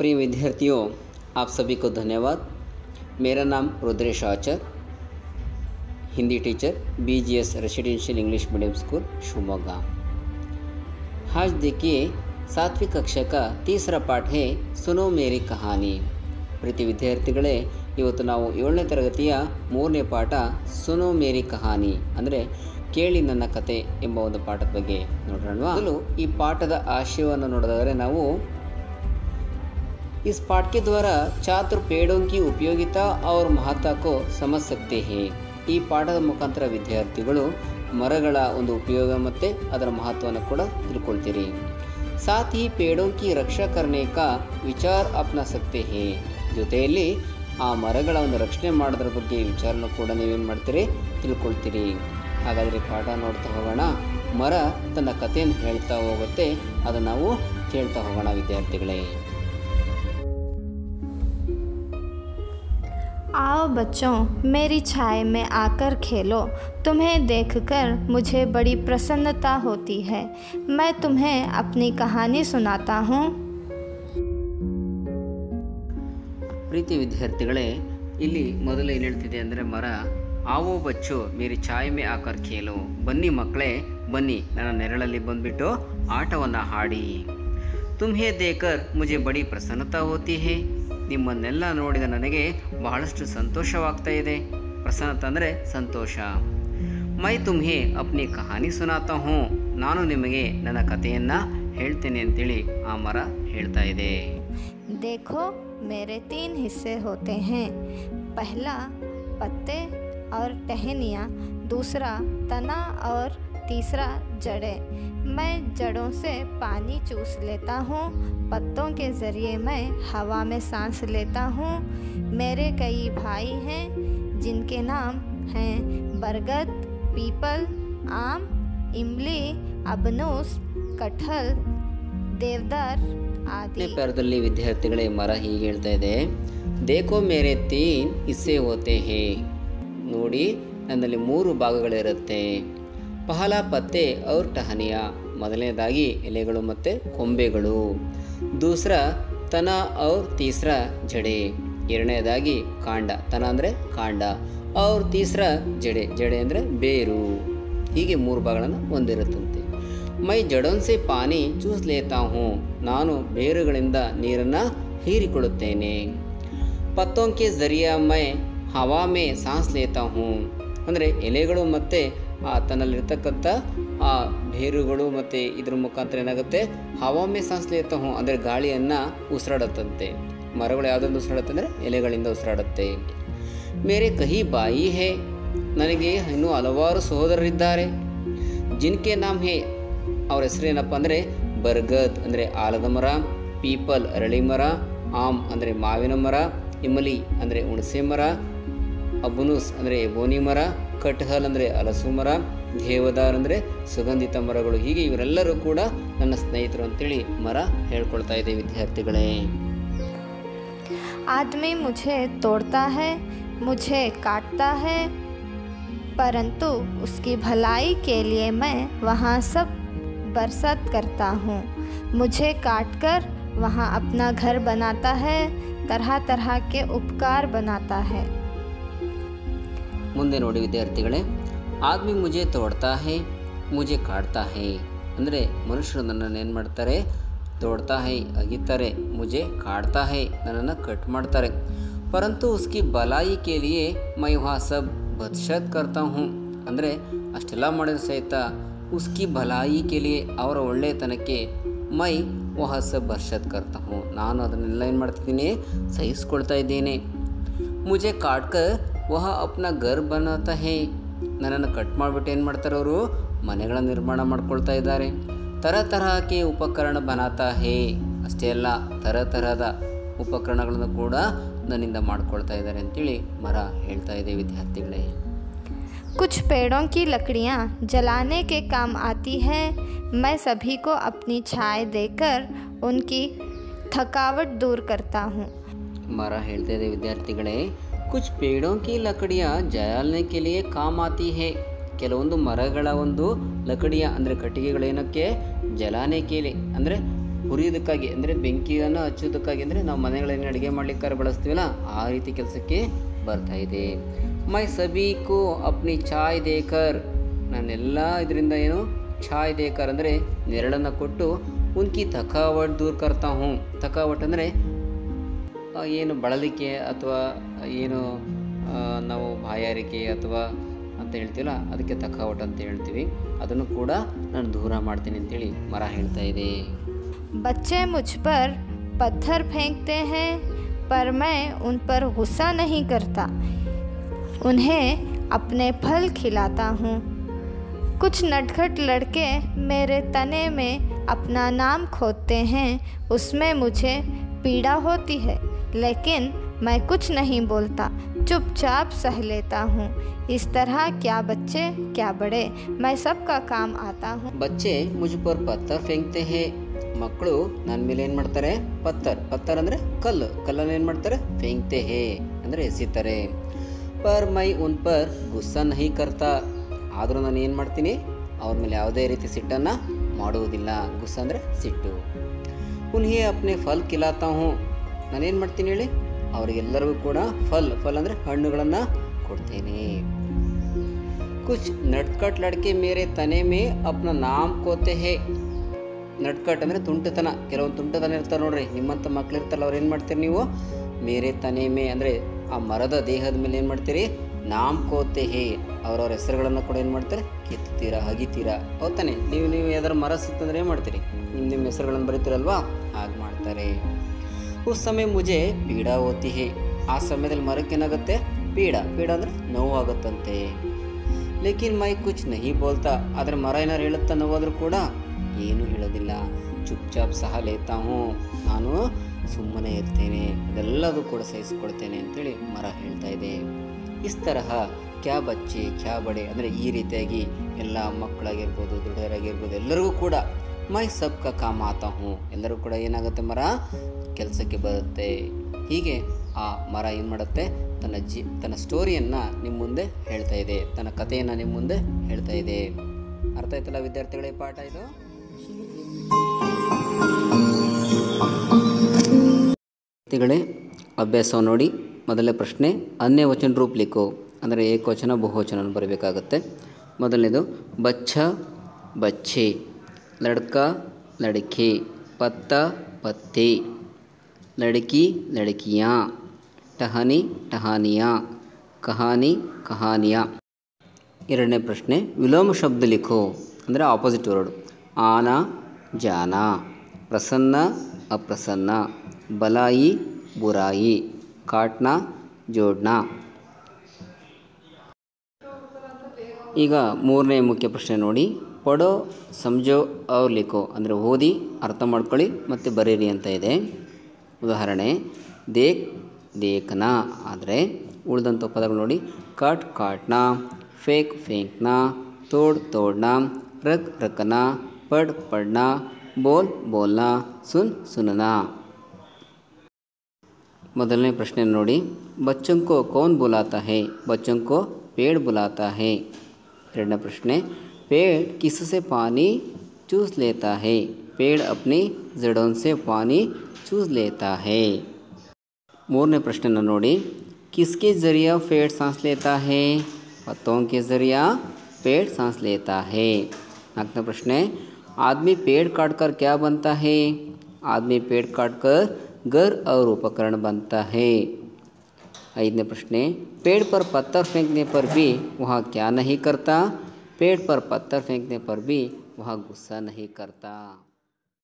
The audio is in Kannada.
प्रिय विद्यार्थियों आप सभी को धन्यवाद मेरा नाम Rudresh Achar Hindi teacher B G S residential English medium school Shivamogga आज देखिए सातवीं कक्षा का तीसरा पाठ है सुनो मेरी कहानी ಪ್ರೀತಿ ವಿದ್ಯಾರ್ಥಿಗಳೇ ಇವತ್ತು ನಾವು ಏಳನೇ ತರಗತಿಯ ಮೂರನೇ ಪಾಠ ಸುನೋ ಮೇರಿ ಕಹಾನಿ ಅಂದರೆ ಕೇಳಿ ನನ್ನ ಕತೆ ಎಂಬ ಒಂದು ಪಾಠದ ಬಗ್ಗೆ ನೋಡೋಣ ಮೊದಲು ಈ ಪಾಠದ ಆಶಯವನ್ನು ನೋಡಿದರೆ ನಾವು इस पाठ के द्वारा छात्र पेड़ों की उपयोगिता और महत्व को समझ सकते हैं ಈ ಪಾಠದ ಮುಖಾಂತರ ವಿದ್ಯಾರ್ಥಿಗಳು ಮರಗಳ ಒಂದು ಉಪಯೋಗ ಮತ್ತು ಅದರ ಮಹತ್ವವನ್ನು ಕೂಡ ತಿಳ್ಕೊಳ್ತೀರಿ ಸಾಥ್ ही पेड़ों की रक्षा करने का ವಿಚಾರ ಅಪ್ನಾ सकते हैं ಜೊತೆಯಲ್ಲಿ ಆ ಮರಗಳ ಒಂದು ರಕ್ಷಣೆ ಮಾಡೋದ್ರ ಬಗ್ಗೆ ವಿಚಾರನ ಕೂಡ ನೀವೇನು ಮಾಡ್ತೀರಿ ತಿಳ್ಕೊಳ್ತೀರಿ ಹಾಗಾದರೆ ಪಾಠ ನೋಡ್ತಾ ಹೋಗೋಣ ಮರ ತನ್ನ ಕಥೆಯನ್ನು ಹೇಳ್ತಾ ಹೋಗುತ್ತೆ ಅದನ್ನು ನಾವು ಕೇಳ್ತಾ ಹೋಗೋಣ ವಿದ್ಯಾರ್ಥಿಗಳೇ आओ बच्चों मेरी छाया में आकर खेलो तुम्हें देखकर मुझे बड़ी प्रसन्नता होती है मैं तुम्हें अपनी कहानी सुनाता हूँ ಪ್ರೀತಿ ವಿದ್ಯಾರ್ಥಿಗಳೇ ಇಲ್ಲಿ ಮೊದಲು ಏನು ಹೇಳ್ತಿದೆ ಅಂದರೆ ಮರ ಆವೋ ಬಚ್ಚು ಮೇರಿ ಛಾಯ್ ಮೇ ಆಕರ್ ಖೇಲು ಬನ್ನಿ ಮಕ್ಕಳೇ ಬನ್ನಿ ನನ್ನ ನೆರಳಲ್ಲಿ ಬಂದ್ಬಿಟ್ಟು ಆಟವನ್ನು ಹಾಡಿ ತುಮ್ಹೇ ದೇಕರ್ ಮುಜೆ ಬಡಿ ಪ್ರಸನ್ನತಾ ಹೋತಿ ಹೇ ನಿಮ್ಮನ್ನೆಲ್ಲ ನೋಡಿದ ನನಗೆ ಬಹಳಷ್ಟು ಸಂತೋಷವಾಗ್ತಾ ಇದೆ ಪ್ರಸನ್ನತ ಅಂದರೆ ಸಂತೋಷ ಮೈ ತುಮ್ಹೇ ಅಪ್ನಿ ಕಹಾನಿ ಸುನಾತಾ ಹೂ ನಾನು ನಿಮಗೆ ನನ್ನ ಕಥೆಯನ್ನು ಹೇಳ್ತೇನೆ ಅಂತೇಳಿ ಆ ಮರ ಹೇಳ್ತಾ ಇದೆ देखो मेरे तीन हिस्से होते हैं पहला पत्ते और टहनियाँ दूसरा तना और तीसरा जड़ें मैं जड़ों से पानी चूस लेता हूँ पत्तों के ज़रिए मैं हवा में सांस लेता हूँ मेरे कई भाई हैं जिनके नाम हैं बरगद पीपल आम इमली अबनूस कटहल देवदार ಹತ್ತನೇ आदि ಪ್ಯಾರದಲ್ಲಿ ವಿದ್ಯಾರ್ಥಿಗಳೇ ಮರ ಹೀಗೆ ಹೇಳ್ತಾ ಇದೆ ದೇಖೋ ಮೇರೆ ತೀನ್ ಇಸ್ಸೆ ಹೋತೆ ಹೇ ನೋಡಿ ನನ್ನಲ್ಲಿ ಮೂರು ಭಾಗಗಳಿರುತ್ತೆ ಪಹಲ ಪತ್ತೆ ಔರ್ ಟಹನಿಯ ಮೊದಲನೇದಾಗಿ ಎಲೆಗಳು ಮತ್ತು ಕೊಂಬೆಗಳು ದೂಸರ ತನ ಔರ್ ತೀಸ್ರ ಜಡೆ ಎರಡನೇದಾಗಿ ಕಾಂಡ ತನ ಅಂದರೆ ಕಾಂಡ ಔರ್ ತೀಸ್ರ ಜಡೆ ಜಡೆ ಅಂದರೆ ಬೇರು ಹೀಗೆ ಮೂರು ಭಾಗಗಳನ್ನು ಹೊಂದಿರುತ್ತಂತೆ ಮೈ ಜಡೋನ್ಸೆ ಪಾನಿ ಚೂಸ್ ಲೇತಾ ಹೂँ ನಾನು ಬೇರುಗಳಿಂದ ನೀರನ್ನು ಹೀರಿಕೊಳ್ಳುತ್ತೇನೆ ಪತ್ತೋಂಕೆ ಜರಿಯಾ ಮೈ ಹವಾ ಮೇ ಸಾಸ್ ಲೇತಾ ಹೂँ ಅಂದರೆ ಎಲೆಗಳು ಮತ್ತು ಆ ತನ್ನಲ್ಲಿರ್ತಕ್ಕಂಥ ಆ ಬೇರುಗಳು ಮತ್ತು ಇದ್ರ ಮುಖಾಂತರ ಏನಾಗುತ್ತೆ ಹವಾ ಮೇ ಸಾಸ್ ಲೇತಾ ಹೂँ ಅಂದರೆ ಗಾಳಿಯನ್ನು ಉಸಿರಾಡುತ್ತಂತೆ ಮರಗಳು ಯಾವುದೊಂದು ಉಸಿರಾಡುತ್ತೆ ಅಂದರೆ ಎಲೆಗಳಿಂದ ಉಸಿರಾಡುತ್ತೆ ಮೇರೆ ಕಹಿ ಬಾಯಿ ಹೇ ನನಗೆ ಇನ್ನೂ ಹಲವಾರು ಸಹೋದರರಿದ್ದಾರೆ ಜಿನ್ಕೆ ನಾಮ್ ಹೇ ಅವ್ರ ಹೆಸರೇನಪ್ಪ ಅಂದರೆ ಬರ್ಗದ್ ಅಂದರೆ ಆಲದ ಮರ ಪೀಪಲ್ ಅರಳಿ ಮರ ಆಮ್ ಅಂದರೆ ಮಾವಿನ ಮರ ಇಮಲಿ ಅಂದರೆ ಹುಣಸೆ ಮರ ಅಬುನುಸ್ ಅಂದರೆ ಬೋನಿ ಮರ ಕಟ್ಹಲ್ ಅಂದರೆ ಹಲಸು ಮರ ದೇವದಾರ್ ಅಂದರೆ ಸುಗಂಧಿತ ಮರಗಳು ಹೀಗೆ ಇವರೆಲ್ಲರೂ ಕೂಡ ನನ್ನ ಸ್ನೇಹಿತರು ಅಂತೇಳಿ ಮರ ಹೇಳ್ಕೊಳ್ತಾ ಇದೆ ವಿದ್ಯಾರ್ಥಿಗಳೇ आदमी मुझे तोड़ता है मुझे काटता है परंतु उसकी भलाई के लिए मैं वहाँ सब बरसात करता हूँ मुझे काटकर वहाँ अपना घर बनाता है तरह तरह के उपकार बनाता है ಮುಂದೆ ನೋಡಿ ವಿದ್ಯಾರ್ಥಿಗಳೇ ಆದ್ಮಿ ಮುಜೆ ತೋಡ್ತಾ ಹೇ ಮುಜೆ ಕಾಡ್ತಾ ಹೇ ಅಂದರೆ ಮನುಷ್ಯರು ನನ್ನನ್ನು ಏನು ಮಾಡ್ತಾರೆ ತೋಡ್ತಾ ಹೇ ಅಗಿತಾರೆ ಮುಜೆ ಕಾಡ್ತಾ ಹೇ ನನ್ನನ್ನು ಕಟ್ ಮಾಡ್ತಾರೆ ಪರಂತು ಉಸ್ಕಿ ಬಲಾಯಿ ಕೇಲಿಯೇ ಮೈ ವಹಾ ಸಬ್ ಬದ್ಶತ್ ಕರ್ತಾ ಹೂँ ಅಂದರೆ ಅಷ್ಟೆಲ್ಲ ಮಾಡಿದ ಸಹಿತ ಉಸ್ಕಿ ಭಲಾಯಿ ಕೇಲಿಯೇ ಅವರ ಒಳ್ಳೆಯತನಕ್ಕೆ ಮೈ ವಹ ಸಬ್ ಬರ್ಷತ್ ಕರ್ತಾ ಹೂँ ನಾನು ಅದನ್ನೆಲ್ಲ ಏನು ಮಾಡ್ತಿದ್ದೀನಿ ಸಹಿಸ್ಕೊಳ್ತಾ ಇದ್ದೇನೆ ಮುಜೆ ಕಾಟ್ಕರ್ ವಹ ಅಪ್ನ ಗರ್ ಬನಾತಾ ಹೇ ನನ್ನನ್ನು ಕಟ್ ಮಾಡಿಬಿಟ್ಟು ಏನು ಮಾಡ್ತಾರೆ ಅವರು ಮನೆಗಳ ನಿರ್ಮಾಣ ಮಾಡ್ಕೊಳ್ತಾ ಇದ್ದಾರೆ ತರ ತರಹಕ್ಕೆ ಉಪಕರಣ ಬನಾತಾ ಹೇ ಅಷ್ಟೇ ಅಲ್ಲ ತರ ತರಹದ ಉಪಕರಣಗಳನ್ನು ಕೂಡ ನನ್ನಿಂದ ಮಾಡ್ಕೊಳ್ತಾ ಇದ್ದಾರೆ ಅಂತೇಳಿ ಮರ ಹೇಳ್ತಾ ಇದೆ ವಿದ್ಯಾರ್ಥಿಗಳೇ कुछ पेड़ों की लकड़ियाँ जलाने के काम आती हैं मैं सभी को अपनी छाया देकर उनकी थकावट दूर करता हूँ ಮರ ಹೇಳ್ತಾ ಇದೆ ವಿದ್ಯಾರ್ಥಿಗಳೇ ಕುಚ್ ಪೇಡೋं की लकड़ियाँ जलाने के लिए काम आती है ಕೆಲವೊಂದು ಮರಗಳ ಒಂದು ಲಕಡಿಯ ಅಂದರೆ ಕಟ್ಟಿಗೆಗಳೇನಕ್ಕೆ ಜಲಾನೆ ಕೇಲಿ ಅಂದರೆ ಹುರಿಯೋದಕ್ಕಾಗಿ ಅಂದರೆ ಬೆಂಕಿಯನ್ನು ಹಚ್ಚೋದಕ್ಕಾಗಿ ಅಂದರೆ ನಾವು ಮನೆಗಳಲ್ಲಿ ಅಡುಗೆ ಮಾಡ್ಲಿಕ್ಕಾರೆ ಬಳಸ್ತೀವಲ್ಲ ಆ ರೀತಿ ಕೆಲಸಕ್ಕೆ ಬರ್ತಾ ಇದೆ ಮೈ ಸಬೀಕು ಅಪ್ನಿ ಚಾಯ್ ದೇಕರ್ ನಾನೆಲ್ಲ ಇದರಿಂದ ಏನು ಛಾಯ್ ದೇಕರ್ ಅಂದರೆ ನೆರಳನ್ನು ಕೊಟ್ಟು ಉನ್ಕಿ ಥಕಾವಟ್ ದೂರ್ ಕರ್ತಾ ಹೂँ ಥಕಾವಟ್ ಅಂದರೆ ಆ, ಏನು ಬಳಲಿಕೆ ಅಥವಾ ಏನು ಆ, ನಾವು ಬಾಯಾರಿಕೆ ಅಥವಾ ಅಂತ ಹೇಳ್ತೀವಲ್ಲ ಅದಕ್ಕೆ ತಕಾವಟ್ ಅಂತ ಹೇಳ್ತೀವಿ ಅದನ್ನು ಕೂಡ ನಾನು ದೂರ ಮಾಡ್ತೀನಿ ಅಂತೇಳಿ ಮರ ಹೇಳ್ತಾ ಇದೆ बच्चे मुझ पर पत्थर फेंकते हैं पर मैं उन पर गुस्सा नहीं करता उन्हें अपने फल खिलाता हूँ कुछ नटखट लड़के मेरे तने में अपना नाम खोदते हैं उसमें मुझे पीड़ा होती है लेकिन मैं कुछ नहीं बोलता चुपचाप सह लेता हूँ इस तरह क्या बच्चे क्या बड़े मैं सबका काम आता हूँ ಬಚ್ಚೆ ಮುಜ್ ಪರ್ ಪತ್ತರ್ ಫೆಂಕ್ತೆ ಹೇ ಮಕ್ಕಳು ನನ್ನ ಮೇಲೆ ಏನು ಮಾಡ್ತಾರೆ ಪತ್ತರ್ ಪತ್ತರ್ ಅಂದರೆ ಕಲ್ಲು ಕಲ್ಲನ್ನು ಏನು ಮಾಡ್ತಾರೆ ಫೆಂಕ್ತೆ ಹೇ ಅಂದರೆ ಎಸಿತಾರೆ ಪರ್ ಮೈ ಉನ್ ಪರ್ ಗುಸ್ಸಾ ನಹಿ ಕರ್ತಾ ಆದರೂ ನಾನು ಏನು ಮಾಡ್ತೀನಿ ಅವ್ರ ಮೇಲೆ ಯಾವುದೇ ರೀತಿ ಸಿಟ್ಟನ್ನು ಮಾಡುವುದಿಲ್ಲ ಗುಸ್ಸ ಅಂದರೆ ಸಿಟ್ಟು ಉನ್ಹೇ ಅಪ್ನೆ ಫಲ್ ಕಿಲಾತಾ ಹೂँ ನಾನೇನು ಮಾಡ್ತೀನಿ ಹೇಳಿ ಅವರಿಗೆಲ್ಲರಿಗೂ ಕೂಡ ಫಲ್ ಫಲ್ ಅಂದರೆ ಹಣ್ಣುಗಳನ್ನು ಕೊಡ್ತೇನೆ कुछ नटकट लड़के मेरे तने में अपना नाम ಕೋತೆ ಹೇ ನಟ್ಕಟ್ ಅಂದರೆ ತುಂಟತನ ಕೆಲವೊಂದು ತುಂಟತನ ಇರ್ತಾರೆ ನೋಡ್ರಿ ನಿಮ್ಮಂಥ ಮಕ್ಳು ಇರ್ತಾರಲ್ಲ ಅವ್ರು ಏನು ಮಾಡ್ತೀರಿ ನೀವು ಮೇರೆ ತನೆ ಮೇ ಅಂದರೆ ಆ ಮರದ ದೇಹದ ಮೇಲೆ ಏನು ಮಾಡ್ತೀರಿ ನಾಮ್ ಕೋತೆ ಹೇ ಅವ್ರವ್ರ ಹೆಸರುಗಳನ್ನು ಕೂಡ ಏನು ಮಾಡ್ತಾರೆ ಕಿತ್ತೀರಾ ಹಗಿತೀರಾ ಹೌದಾನೆ ನೀವು ನೀವು ಯಾವ್ದಾರು ಮರ ಸಿಕ್ತಂದ್ರೆ ಏನು ಮಾಡ್ತೀರಿ ನಿಮ್ಮ ನಿಮ್ಮ ಹೆಸರುಗಳನ್ನು ಬರೀತೀರಲ್ವಾ ಹಾಗೆ ಮಾಡ್ತಾರೆ ಉಸ್ ಸಮಯ ಮುಜೆ ಪೀಡಾ ಓತಿ ಹೇ ಆ ಸಮಯದಲ್ಲಿ ಮರಕ್ಕೆ ಏನಾಗುತ್ತೆ ಪೀಡ ಪೀಡ ಅಂದರೆ ನೋವಾಗುತ್ತಂತೆ ಲೇಕಿನ್ ಮೈ ಕುಚ್ ನಹಿ ಬೋಲ್ತಾ ಆದರೆ ಮರ ಏನಾರು ಹೇಳುತ್ತಾ ನೋವಾದರೂ ಕೂಡ ಏನೂ ಹೇಳೋದಿಲ್ಲ ಚುಪ್ ಸಹ ಲೇತಾ ಹೂँ ನಾನು ಸುಮ್ಮನೆ ಇರ್ತೇನೆ ಅದೆಲ್ಲದೂ ಕೂಡ ಸಹಿಸ್ಕೊಳ್ತೇನೆ ಅಂತೇಳಿ ಮರ ಹೇಳ್ತಾ ಇದೆ ಇಸ್ ತರಹ ಕ್ಯಾ ಬಚ್ಚೆ ಕ್ಯಾ ಬಡೆ ಅಂದರೆ ಈ ರೀತಿಯಾಗಿ ಎಲ್ಲ ಮಕ್ಕಳಾಗಿರ್ಬೋದು ದೊಡ್ಡವರಾಗಿರ್ಬೋದು ಎಲ್ಲರಿಗೂ ಕೂಡ ಮೈ ಸಬ್ ಕಾ ಕಾಮ ಆತಾ ಹೂँ ಎಲ್ಲರೂ ಕೂಡ ಏನಾಗುತ್ತೆ ಮರ ಕೆಲಸಕ್ಕೆ ಬರುತ್ತೆ ಹೀಗೆ ಆ ಮರ ಏನು ಮಾಡುತ್ತೆ ತನ್ನ ಜಿ ತನ್ನ ಸ್ಟೋರಿಯನ್ನು ನಿಮ್ಮ ಮುಂದೆ ಹೇಳ್ತಾ ಇದೆ ತನ್ನ ಕಥೆಯನ್ನು ನಿಮ್ಮ ಮುಂದೆ ಹೇಳ್ತಾ ಇದೆ ಅರ್ಥ ಆಯ್ತಲ್ಲ ವಿದ್ಯಾರ್ಥಿಗಳೇ ಪಾಠ ಇದು ವಿದ್ಯಾರ್ಥಿಗಳೇ ಅಭ್ಯಾಸ ನೋಡಿ ಮೊದಲನೇ ಪ್ರಶ್ನೆ ಅನ್ಯ ವಚನ ರೂಪ್ ಲಿಖೋ ಅಂದರೆ ಏಕವಚನ ಬಹುವಚನ ಬರಬೇಕಾಗತ್ತೆ ಮೊದಲನೇದು ಬಚ್ಚ ಬಚ್ಚೆ ಲಡ್ಕ ಲಡ್ಕೆ ಪತ್ತ ಪತ್ತೆ ಲಡ್ಕಿ ಲಡ್ಕಿಯಾँ ಟಹನಿ ಟಹಾನಿಯಾ ಕಹಾನಿ ಕಹಾನಿಯಾ ಎರಡನೇ ಪ್ರಶ್ನೆ ವಿಲೋಮ ಶಬ್ದ ಲಿಖೋ ಅಂದರೆ ಆಪೋಸಿಟ್ ವರ್ಡ್ ಆನ ಜಾನ ಪ್ರಸನ್ನ ಅಪ್ರಸನ್ನ ಬಲಾಯಿ ಬುರಾಯಿ ಕಾಟ್ನ ಜೋಡ್ನ ಈಗ ಮೂರನೇ ಮುಖ್ಯ ಪ್ರಶ್ನೆ ನೋಡಿ ಪಡೋ ಸಮಜೋ ಅವ್ರ ಲಿಖೋ ಅಂದರೆ ಓದಿ ಅರ್ಥ ಮಾಡ್ಕೊಳ್ಳಿ ಮತ್ತು ಬರೀರಿ ಅಂತ ಇದೆ ಉದಾಹರಣೆ ದೇಕ್ ದೇಖನ ಆದರೆ ಉಳಿದಂಥ ಪದಗಳು ನೋಡಿ ಕಟ್ ಕಾಟ್ನ ಫೇಕ್ ಫೇಂಕ್ನ ತೋಡ್ ತೋಡ್ನ ರಕ್ ರಕನ ಪಡ್ ಪಡ್ನ ಬೋಲ್ ಬೋಲ್ನ ಸುನ್ ಸುನನ ಮೊದಲನೇ ಪ್ರಶ್ನೆ ನೋಡಿ ಬಚ್ಚों को कौन बुलाता है बच्चों को पेड़ बुलाता है ಎರಡನೇ ಪ್ರಶ್ನೆ पेड़ किससे पानी चूस लेता है पेड़ अपनी जड़ों से पानी चूस लेता है ಮೂರನೇ ಪ್ರಶ್ನೆನ ನೋಡಿ किसके ज़रिया पेड़ सांस लेता है पत्तों के ज़रिया पेड़ सांस लेता है नाल्कನೇ ಪ್ರಶ್ನೆ आदमी पेड़ काट कर क्या बनता है आदमी पेड़ काट कर घर और उपकरण बनता है ಐದನೇ ಪ್ರಶ್ನೆ पेड़ पर पत्थर फेंकने पर भी वह क्या नहीं करता पेड़ पर पत्थर फेंकने पर भी वह गुस्सा नहीं करता